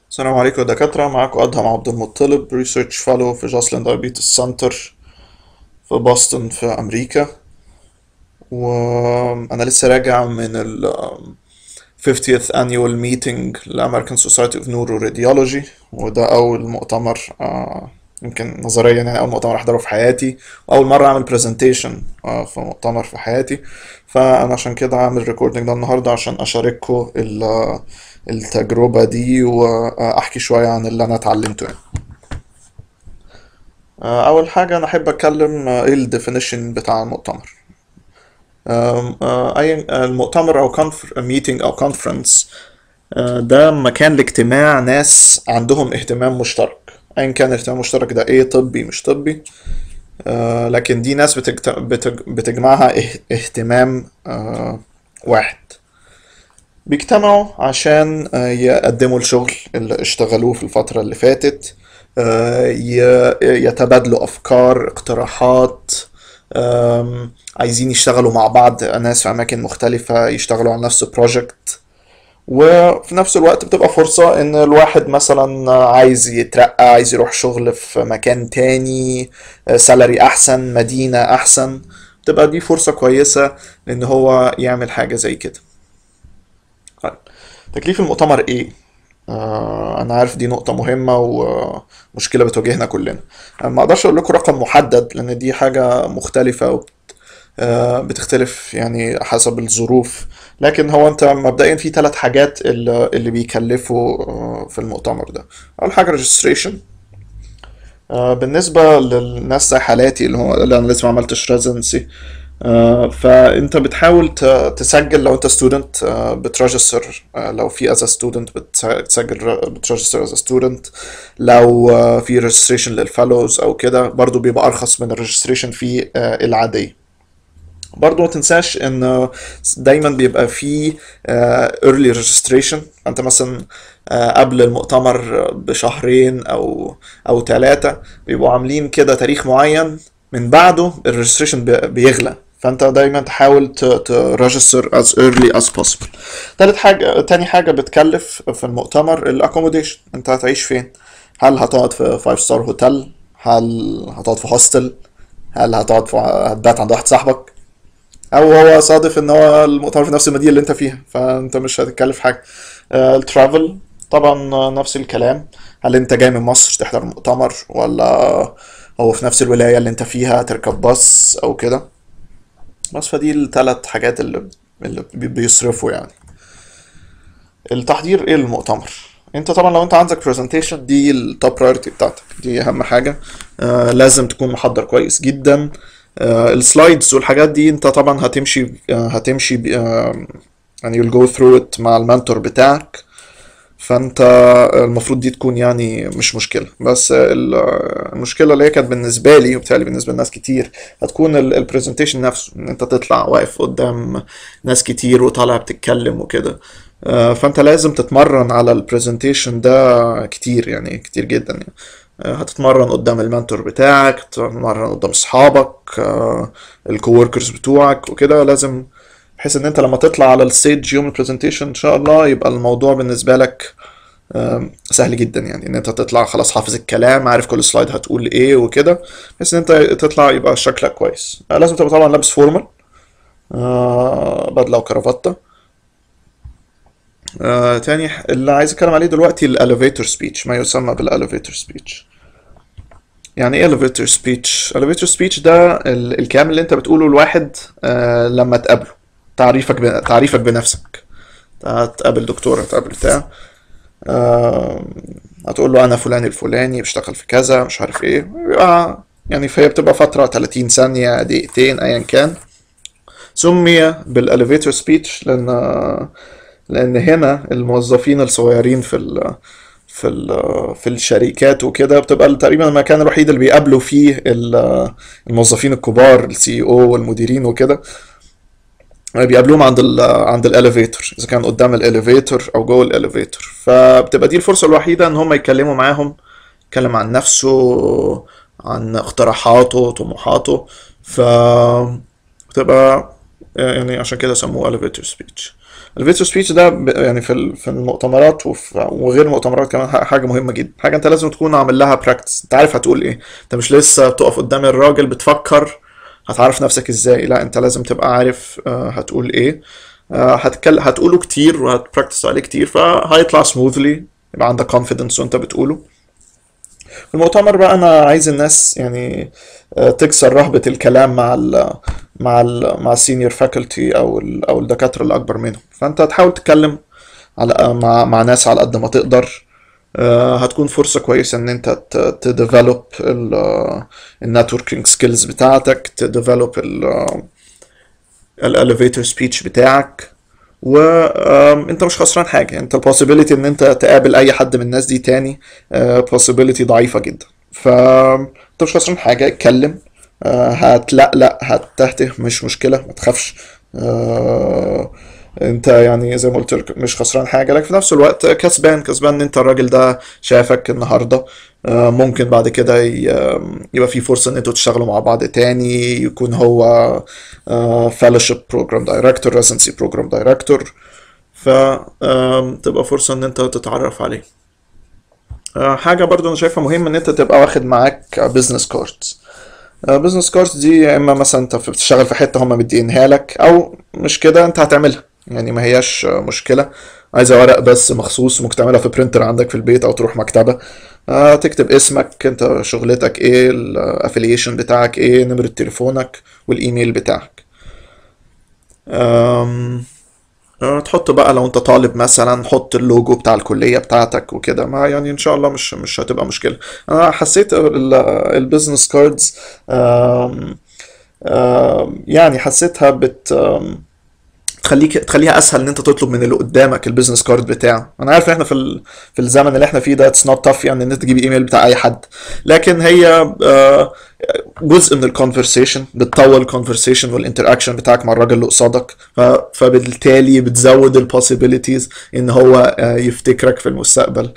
السلام عليكم يا دكاترة معاكم أدهم عبد المطلب ريسيرش فالو في جاسلين دايابيتس سنتر في بoston في أمريكا وأنا لسه راجع من ال 50th annual meeting للأمريكان Society of Neuroradiology وده أول مؤتمر آه، يمكن نظريا يعني أول مؤتمر أحضره في حياتي وأول مرة أعمل presentation آه، في مؤتمر في حياتي فأنا عشان كده عامل ريكوردنج ده النهاردة عشان أشارككم ال- التجربة دي وأحكي شوية عن اللي أنا اتعلمته يعني. آه، أول حاجة أنا أحب أتكلم آه، إيه الديفينيشن بتاع المؤتمر آم، آه، أي المؤتمر أو ميتنج أو كونفرنس ده مكان لاجتماع ناس عندهم اهتمام مشترك أيا كان الاهتمام المشترك ده إيه طبي مش طبي آه، لكن دي ناس بتجت... بتج... بتجمعها اه... اهتمام آه، واحد بيجتمعوا عشان آه، يقدموا الشغل اللي اشتغلوه في الفترة اللي فاتت آه، ي- يتبادلوا أفكار اقتراحات آم، عايزين يشتغلوا مع بعض ناس في أماكن مختلفة يشتغلوا على نفس بروجكت وفي نفس الوقت بتبقى فرصة إن الواحد مثلا عايز يترقى عايز يروح شغل في مكان تاني سالري أحسن مدينة أحسن بتبقى دي فرصة كويسة إن هو يعمل حاجة زي كده طيب تكليف المؤتمر إيه؟ آه أنا عارف دي نقطة مهمة ومشكلة بتواجهنا كلنا أنا ما أقدرش أقول لكم رقم محدد لأن دي حاجة مختلفة وبت- آه، بتختلف يعني حسب الظروف لكن هو انت مبدئيا في ثلاث حاجات اللي اللي بيكلفوا آه، في المؤتمر ده اول حاجه registration آه، بالنسبه للناس زي حالاتي اللي هو اللي انا لسه ما عملتش residency آه، فانت بتحاول ت- تسجل لو انت ستودنت بترجستر لو في از ستودنت بتسجل بترجستر از ستودنت لو آه، في registration للفالوز او كده برضو بيبقى ارخص من الريجستريشن في آه، العاديه برضو ما تنساش ان دايما بيبقى في آه، early registration انت مثلا آه، قبل المؤتمر بشهرين او او ثلاثة بيبقوا عاملين كده تاريخ معين من بعده الريجستريشن بيغلى فانت دايما تحاول تريجستر as early as possible تالت حاجة تاني حاجة بتكلف في المؤتمر الاكوموديشن انت هتعيش فين هل هتقعد في 5 ستار هوتيل هل هتقعد في هوستل هل هتقعد في هتبات عند واحد صاحبك او هو صادف ان هو المؤتمر في نفس المدينه اللي انت فيها فانت مش هتتكلف حاجه آه، الترافل طبعا آه، نفس الكلام هل انت جاي من مصر تحضر المؤتمر ولا هو في نفس الولايه اللي انت فيها تركب باص او كده بس فدي الثلاث حاجات اللي اللي بي- بيصرفوا يعني التحضير ايه للمؤتمر انت طبعا لو انت عندك برزنتيشن دي التوب برايورتي بتاعتك دي اهم حاجه آه لازم تكون محضر كويس جدا آه السلايدز والحاجات دي انت طبعا هتمشي آه هتمشي ب- آه يعني you'll go through it مع المنتور بتاعك فانت المفروض دي تكون يعني مش مشكله بس ال- المشكله اللي هي كانت بالنسبه لي وبالتالي بالنسبه لناس كتير هتكون البرزنتيشن نفسه ان انت تطلع واقف قدام ناس كتير وطالع بتتكلم وكده آه، فانت لازم تتمرن على البرزنتيشن ده كتير يعني كتير جدا يعني آه، هتتمرن قدام المنتور بتاعك تتمرن قدام اصحابك الكووركرز بتوعك وكده لازم بحيث ان انت لما تطلع على الستيج يوم البرزنتيشن ان شاء الله يبقى الموضوع بالنسبه لك آم، سهل جدا يعني ان انت تطلع خلاص حافظ الكلام عارف كل سلايد هتقول ايه وكده بحيث ان انت تطلع يبقى شكلك كويس آه، لازم تبقى طبعا لابس فورمال آه، بدله وكرافتة آه، تاني ح- اللي عايز اتكلم عليه دلوقتي الاليفيتور سبيتش ما يسمى بالاليفيتور سبيتش يعني ايه elevator speech elevator speech ده ال- الكلام اللي انت بتقوله لواحد آه لما تقابله تعريفك ب... تعريفك بنفسك هتقابل دكتور هتقابل بتاع آه هتقول له انا فلان الفلاني بشتغل في كذا مش عارف ايه بيبقى يعني فهي بتبقى فترة 30 ثانية دقيقتين ايا كان سمي بالاليفيتور سبيتش لان لان هنا الموظفين الصغيرين في ال في ال في الشركات وكده بتبقى تقريبا المكان الوحيد اللي بيقابلوا فيه ال- الموظفين الكبار السي او والمديرين وكده بيقابلوهم عند ال عند الاليفيتور اذا كان قدام الاليفيتور او جوه الاليفيتور فبتبقى دي الفرصه الوحيده ان هم يتكلموا معاهم يتكلم عن نفسه عن اقتراحاته طموحاته ف بتبقى يعني عشان كده سموه elevator speech الفيديو سبيتش ده ب- يعني في ال- في المؤتمرات وفي وغير المؤتمرات كمان ح- حاجه مهمه جدا حاجه انت لازم تكون عامل لها براكتس انت عارف هتقول ايه انت مش لسه بتقف قدام الراجل بتفكر هتعرف نفسك ازاي لا انت لازم تبقى عارف آه، هتقول ايه آه، هتكلم هتقوله كتير وهتبراكتس عليه كتير فهيطلع سموثلي يبقى عندك كونفيدنس وانت بتقوله في المؤتمر بقى انا عايز الناس يعني آه، تكسر رهبة الكلام مع ال مع ال مع السينيور فاكولتي او ال او الدكاترة اللي اكبر منهم فانت هتحاول تتكلم على مع مع ناس على قد ما تقدر آه، هتكون فرصة كويسة ان انت تديفلوب النتوركينج سكيلز بتاعتك تديفلوب الاليفيتور سبيتش بتاعك وانت مش خسران حاجه انت البوسيبيليتي ان انت تقابل اي حد من الناس دي تاني بوسيبيليتي ضعيفه جدا فانت مش خسران حاجه اتكلم آه، هتلقلق هتهته مش مشكله ما تخافش آه، انت يعني زي ما قلت لك مش خسران حاجه لكن في نفس الوقت كسبان كسبان ان انت الراجل ده شافك النهارده آه، ممكن بعد كده ي- يبقى في فرصه ان انتوا تشتغلوا مع بعض تاني يكون هو فellowship بروجرام دايركتور ريسنسي بروجرام دايركتور فتبقى فرصه ان انت تتعرف عليه آه، حاجه برضو انا شايفها مهم ان انت تبقى واخد معاك بزنس كاردز بزنس كاردز دي يا اما مثلا انت في- بتشتغل في حته هم مدينها لك او مش كده انت هتعملها يعني ما هياش آه، مشكله عايزه ورق بس مخصوص ممكن تعملها في برينتر عندك في البيت او تروح مكتبه آه، تكتب اسمك انت شغلتك ايه الافiliation بتاعك ايه نمرة تليفونك والايميل بتاعك أم، أه، تحط بقى لو انت طالب مثلا حط اللوجو بتاع الكلية بتاعتك وكده ما يعني ان شاء الله مش مش هتبقى مشكلة انا حسيت البيزنس كاردز يعني حسيتها بت أم، تخليك تخليها اسهل ان انت تطلب من اللي قدامك البيزنس كارد بتاعه انا عارف ان احنا في ال... في الزمن اللي احنا فيه ده اتس نوت تاف يعني ان انت تجيب ايميل بتاع اي حد لكن هي آه، جزء من الكونفرسيشن بتطول الكونفرسيشن والانتراكشن بتاعك مع الراجل اللي قصادك ف... فبالتالي بتزود البوسيبيليتيز ان هو آه، يفتكرك في المستقبل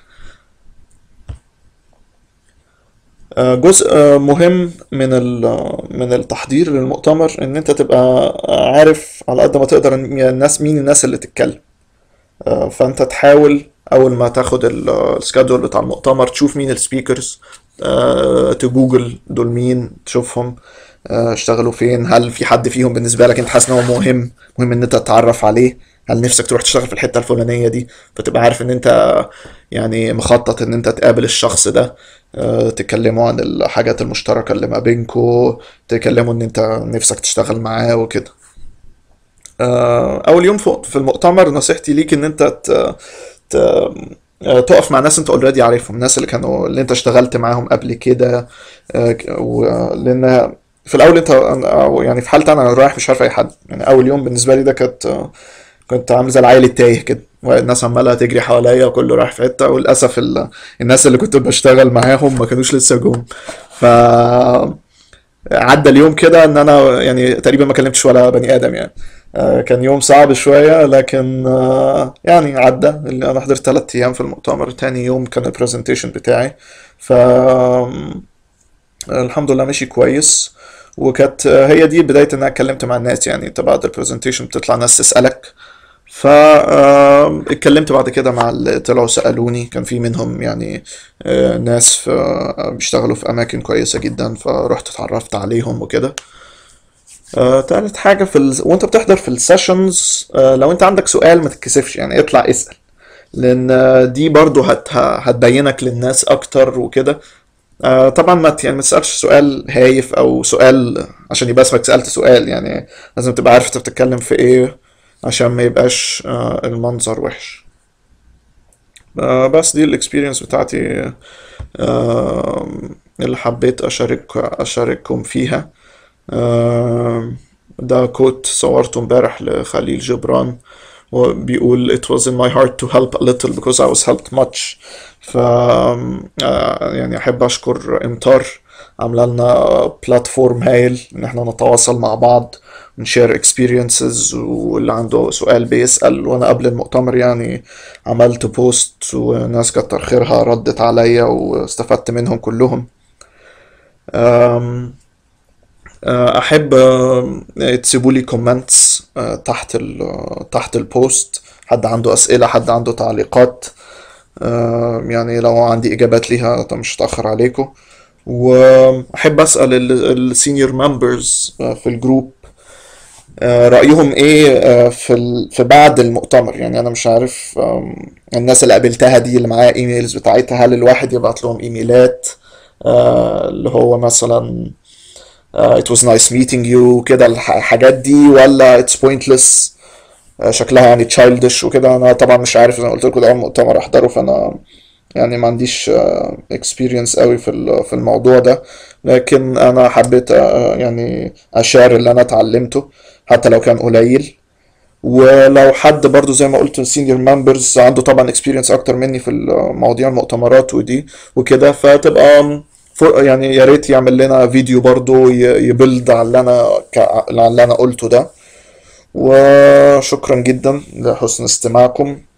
آه، جزء آه، مهم من ال- من التحضير للمؤتمر ان انت تبقى عارف على قد ما تقدر إن الناس مين الناس اللي تتكلم آه، فانت تحاول اول ما تاخد السكادول بتاع المؤتمر تشوف مين السبيكرز تجوجل دول مين تشوفهم آه، اشتغلوا فين هل في حد فيهم بالنسبه لك انت حاسس ان هو مهم مهم ان انت تتعرف عليه هل نفسك تروح تشتغل في الحته الفلانيه دي فتبقى عارف ان انت يعني مخطط ان انت تقابل الشخص ده آه، تكلموا عن الحاجات المشتركه اللي ما بينكوا تكلموا ان انت نفسك تشتغل معاه وكده آه، اول يوم فوق في المؤتمر نصيحتي ليك ان انت ت... ت... آه، تقف مع ناس انت اوريدي عارفهم الناس اللي كانوا اللي انت اشتغلت معاهم قبل كده آه، ك- و- لان في الاول انت أو يعني في حالتي انا رايح مش عارف اي حد يعني اول يوم بالنسبه لي ده كانت آه، كنت عامل زي العيل التايه كده والناس عماله تجري حواليا وكله رايح في حته وللاسف ال... الناس اللي كنت بشتغل معاهم ما كانوش لسه جم ف عدى اليوم كده ان انا يعني تقريبا ما كلمتش ولا بني ادم يعني آه، كان يوم صعب شوية لكن آه، يعني عدى اللي انا حضرت ثلاث ايام في المؤتمر تاني يوم كان البرزنتيشن بتاعي ف آم، الحمد لله ماشي كويس وكانت آه، هي دي بداية ان انا اتكلمت مع الناس يعني انت بعد البرزنتيشن بتطلع ناس تسألك فاتكلمت بعد كده مع اللي طلعوا سألوني كان في منهم يعني آه، ناس في آه، بيشتغلوا في أماكن كويسة جدا فرحت اتعرفت عليهم وكده آه، تالت حاجة في ال... وانت بتحضر في السيشنز آه، لو انت عندك سؤال ما تتكسفش يعني اطلع اسأل لان آه، دي برضو هت... هتبينك للناس اكتر وكده آه، طبعا ما ت- يعني ما تسألش سؤال هايف او سؤال عشان يبقى اسمك سألت سؤال يعني لازم تبقى عارف انت بتتكلم في ايه عشان ما يبقاش آه، المنظر وحش آه، بس دي الاكسبيرينس بتاعتي آه، اللي حبيت اشارك اشارككم فيها آه، ده كوت صورته امبارح لخليل جبران وبيقول it was in my heart to help a little because I was helped much ف آه، يعني احب اشكر امتار عامله لنا بلاتفورم هايل ان احنا نتواصل مع بعض نشير اكسبيرينسز واللي عنده سؤال بيسأل وانا قبل المؤتمر يعني عملت بوست وناس كتر خيرها ردت عليا واستفدت منهم كلهم أم آه، احب آه، تسيبوا لي كومنتس تحت ال تحت البوست حد عنده اسئله حد عنده تعليقات آه، يعني لو عندي اجابات ليها طب مش هتاخر عليكم واحب اسال السينيور ممبرز في الجروب آه، رأيهم ايه آه، في ال... في بعد المؤتمر يعني انا مش عارف آم، الناس اللي قابلتها دي اللي معايا ايميلز بتاعتها هل الواحد يبعت لهم ايميلات آه، اللي هو مثلا آه، it was nice meeting you كده الح- الحاجات دي ولا it's pointless آه، شكلها يعني childish وكده انا طبعا مش عارف زي ما قلت لكم ده اول مؤتمر احضره فانا يعني ما عنديش آه، experience قوي في ال- في الموضوع ده لكن انا حبيت آه، يعني اشار اللي انا اتعلمته حتى لو كان قليل ولو حد برضو زي ما قلت السينيور ممبرز عنده طبعا اكسبيرينس اكتر مني في مواضيع المؤتمرات ودي وكده فتبقى فر- يعني يا ريت يعمل لنا فيديو برضو ي- يبلد على اللي انا ك- على اللي انا قلته ده وشكرا جدا لحسن استماعكم